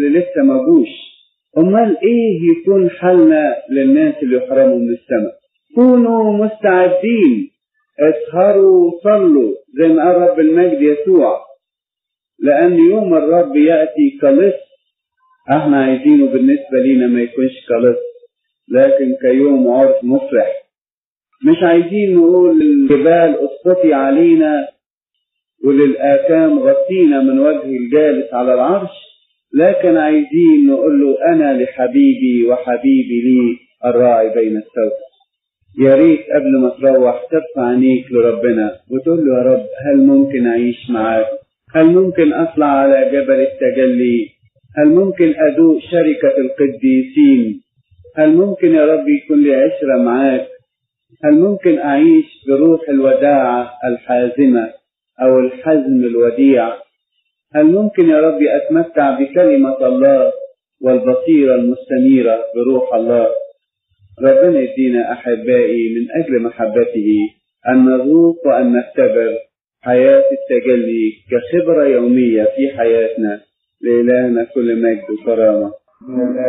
اللي لسه ما جوش امال ايه يكون حالنا للناس اللي يحرموا من السماء كونوا مستعدين اسهروا صلوا زي ما قال رب المجد يسوع لان يوم الرب ياتي كلص احنا عايزينه بالنسبه لينا ما يكونش كلص لكن كيوم عرس مفرح مش عايزين نقول للجبال اسقطي علينا وللآثام غطينا من وجه الجالس على العرش لكن عايزين نقول له أنا لحبيبي وحبيبي لي الراعي بين السوق يا ريت قبل ما تروح ترفع عينيك لربنا وتقول له يا رب هل ممكن أعيش معاك هل ممكن أطلع على جبل التجلي هل ممكن أذوق شركة القديسين هل ممكن يا رب يكون لي عشرة معاك هل ممكن أعيش بروح الوداعة الحازمة أو الحزم الوديع هل ممكن يا رب أتمتع بكلمة الله والبصيرة المستنيرة بروح الله ربنا يدينا أحبائي من أجل محبته أن نذوق وأن نختبر حياة التجلي كخبرة يومية في حياتنا لإلهنا كل مجد وكرامة من الآن